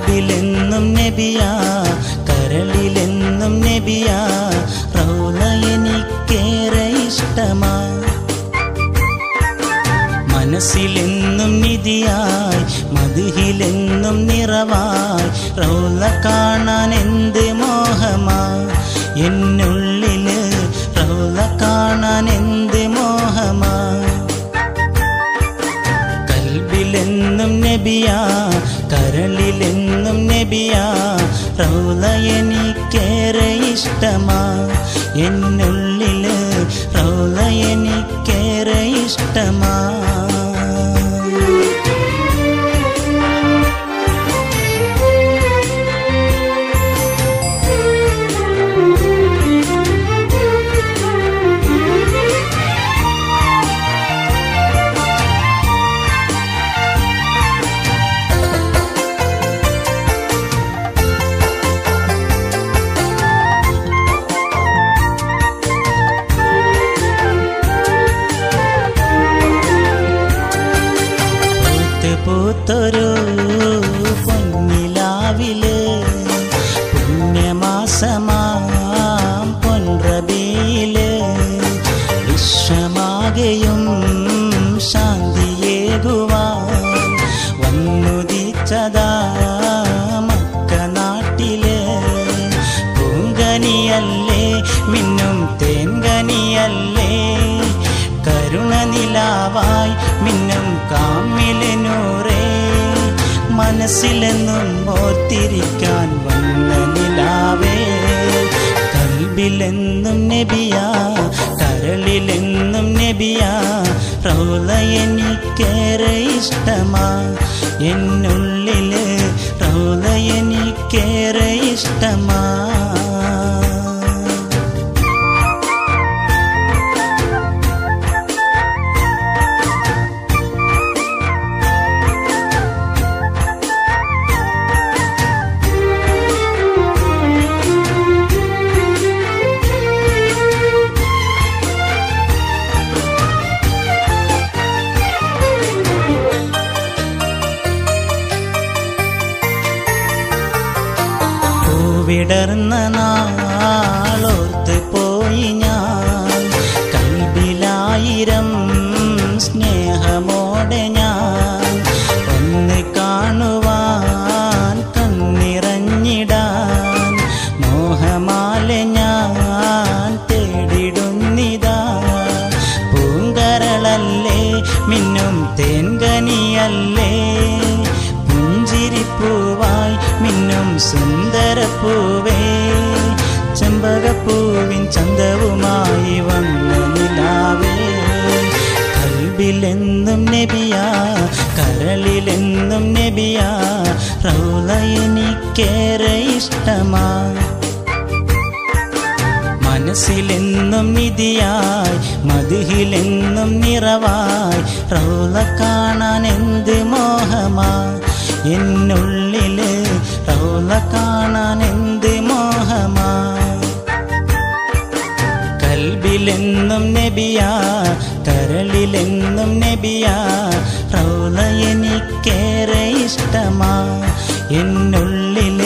കൽബിലെന്നും നബിയാ കരളിലെന്നും നബിയാ റൗല എനിക്കേറെ ഇഷ്ടമാ മനസ്സിലെന്നും നിധിയായി മധുഹിലെന്നും നിറവായി റൗല കാണാൻ എന്ത് മോഹമാ എന്നുള്ളില് റൗല കാണാൻ എന്ത് മോഹമാ കൽബിലെന്നും നബിയാ കരളിലെന്നും നബിയാ റൗല എനിക്കേറെ ഇഷ്ടമാ എന്നുള്ളില് റൗല എനിക്കേറെ ഇഷ്ടമാ പൂത്ത് പൂത്തൊരു പൊന്നിലാവില് പുണ്യമാസമാം പൊൻറബിയില് വിശ്വമാകെയും ശാന്തിയേകുവാൻ വന്നുദിച്ചതാ മക്ക നാട്ടില് പൂങ്കനിയല്ലേ മിന്നും തേൻകനിയല്ലേ കരുണ നിലാവായി മിന്നും കാമിലനൂറേ മനസ്സിലെന്നും ഓർത്തിരിക്കാൻ വന്ന നിലാവേ കൽബിലെന്നും നബിയാ കരളിലെന്നും നബിയാ റൗല എനിക്കേറെ ഇഷ്ടമാ എന്നുള്ളില് റൗല എനിക്കേറെ ഇഷ്ടമാ പൂവിടർന്ന നാളോർത്ത് പോയി ഞാൻ കൽബിലായിരം സ്നേഹമോടെ ഞാൻ ഒന്ന് കാണുവാൻ കണ്ണിറഞ്ഞിടാൻ മോഹമാല ഞാൻ തേടിടുന്നിതാ പൂങ്കരളല്ലേ മിന്നും തേൻകനിയല്ലേ പുഞ്ചിരിപ്പൂവായി മിന്നും സുന്ദരപ്പൂവേ ചെമ്പകപ്പൂവിൻ ചന്തവുമായി വന്ന നിലാവേ കൽബിലെന്നും നബിയാ കരളിലെന്നും നബിയാ റൗല എനിക്കേറെ ഇഷ്ടമാ മനസ്സിലെന്നും നിധിയായി മധുഹിലെന്നും നിറവായി റൗല കാണാൻ എന്ത് മോഹമാ എന്നുള്ളില് റൗല കാണാൻ എന്ത് മോഹമാ കൽബിലെന്നും നബിയാ കരളിലെന്നും നബിയാ റൗല എനിക്കേറെ ഇഷ്ടമാ എന്നുള്ളിൽ